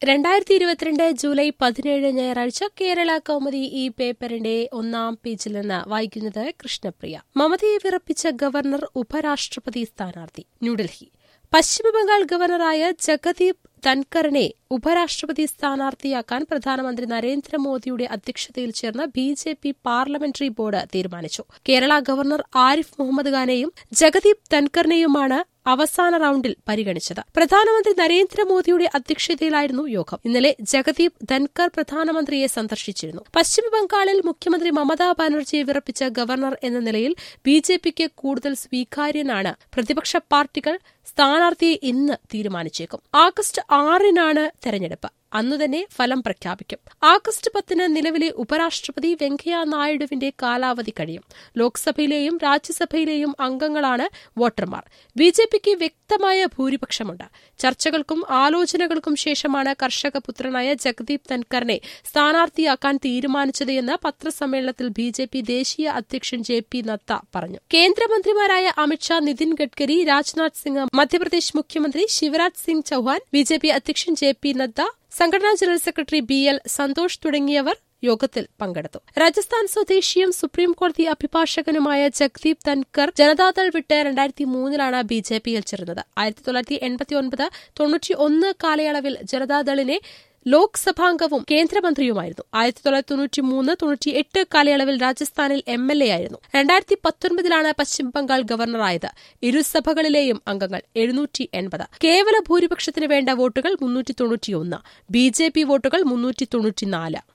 രണ്ടായിരത്തി ഇരുപത്തിരണ്ട് ജൂലൈ പതിനേഴ് ഞായറാഴ്ച കേരള കൗമുദി ഈ പേപ്പറിന്റെ ഒന്നാം പേജിൽ നിന്ന് വായിക്കുന്നത് കൃഷ്ണപ്രിയ മമതയെ വിറപ്പിച്ച ഗവർണർ ഉപരാഷ്ട്രപതി സ്ഥാനാർത്ഥി ന്യൂഡൽഹി പശ്ചിമബംഗാൾ ഗവർണറായ ജഗദീപ് ധൻഖറിനെ ഉപരാഷ്ട്രപതി സ്ഥാനാർത്ഥിയാക്കാൻ പ്രധാനമന്ത്രി നരേന്ദ്രമോദിയുടെ അധ്യക്ഷതയിൽ ചേർന്ന B J P parliamentary board തീരുമാനിച്ചു കേരള ഗവർണർ ആരിഫ് മുഹമ്മദ് ഖാനെയും ജഗദീപ് ധൻഖറിനെയുമാണ് അവസാന റൌണ്ടിൽ പരിഗണിച്ചത് പ്രധാനമന്ത്രി നരേന്ദ്രമോദിയുടെ അധ്യക്ഷതയിലായിരുന്നു യോഗം ഇന്നലെ ജഗദീപ് ധൻകർ പ്രധാനമന്ത്രിയെ സന്ദർശിച്ചിരുന്നു പശ്ചിമബംഗാളിൽ മുഖ്യമന്ത്രി മമതാ ബാനർജിയെ വിറപ്പിച്ച ഗവർണർ എന്ന നിലയിൽ ബി ജെ പിക്ക് കൂടുതൽ സ്വീകാര്യനാണ് പ്രതിപക്ഷ പാർട്ടികൾ സ്ഥാനാർത്ഥിയെ ഇന്ന് തീരുമാനിച്ചേക്കും ആഗസ്റ്റ് ആറിനാണ് തെരഞ്ഞെടുപ്പ് അന്നുതന്നെ ഫലം പ്രഖ്യാപിക്കും ആഗസ്റ്റ് പത്തിന് നിലവിലെ ഉപരാഷ്ട്രപതി വെങ്കയ്യ നായിഡുവിന്റെ കാലാവധി കഴിയും ലോക്സഭയിലെയും രാജ്യസഭയിലെയും അംഗങ്ങളാണ് വോട്ടർമാർ ബി ജെ പിക്ക് വ്യക്തമായ ഭൂരിപക്ഷമുണ്ട് ചർച്ചകൾക്കും ആലോചനകൾക്കും ശേഷമാണ് കർഷക പുത്രനായ ജഗദീപ് ധൻഖറിനെ സ്ഥാനാർത്ഥിയാക്കാൻ തീരുമാനിച്ചത് എന്ന് പത്രസമ്മേളനത്തിൽ ബി ജെ പി ദേശീയ അധ്യക്ഷൻ ജെ പി നദ്ദ പറഞ്ഞു കേന്ദ്രമന്ത്രിമാരായ അമിത്ഷാ നിതിൻ ഗഡ്കരി രാജ്നാഥ് സിംഗ് മധ്യപ്രദേശ് മുഖ്യമന്ത്രി Shivraj Singh Chouhan B J P അധ്യക്ഷൻ ജെ പി നദ്ദ സംഘടനാ general secretary B L Santhosh തുടങ്ങിയവർ യോഗത്തിൽ പങ്കെടുത്തു രാജസ്ഥാൻ സ്വദേശിയും സുപ്രീംകോടതി അഭിഭാഷകനുമായ ജഗ്ദീപ് ധൻകർ ജനതാദൾ വിട്ട് രണ്ടായിരത്തി മൂന്നിലാണ് ബി ജെ പിയിൽ ചേർന്നത് ആയിരത്തി തൊള്ളായിരത്തി എൺപത്തി ഒൻപത് തൊണ്ണൂറ്റി ഒന്ന് കാലയളവിൽ ജനതാദളിനെ ലോക്സഭാംഗവും കേന്ദ്രമന്ത്രിയുമായിരുന്നു ആയിരത്തി തൊള്ളായിരത്തി തൊണ്ണൂറ്റി മൂന്ന് തൊണ്ണൂറ്റി എട്ട് കാലയളവിൽ രാജസ്ഥാനിൽ എം എൽ എ ആയിരുന്നു രണ്ടായിരത്തി പത്തൊൻപതിലാണ് പശ്ചിമബംഗാൾ ഗവർണറായത് ഇരുസഭകളിലെയും അംഗങ്ങൾ എഴുന്നൂറ്റി എൺപത് കേവല ഭൂരിപക്ഷത്തിന് വേണ്ട വോട്ടുകൾ മുന്നൂറ്റി തൊണ്ണൂറ്റിയൊന്ന് ബി ജെ പി വോട്ടുകൾ മുന്നൂറ്റി തൊണ്ണൂറ്റിനാല്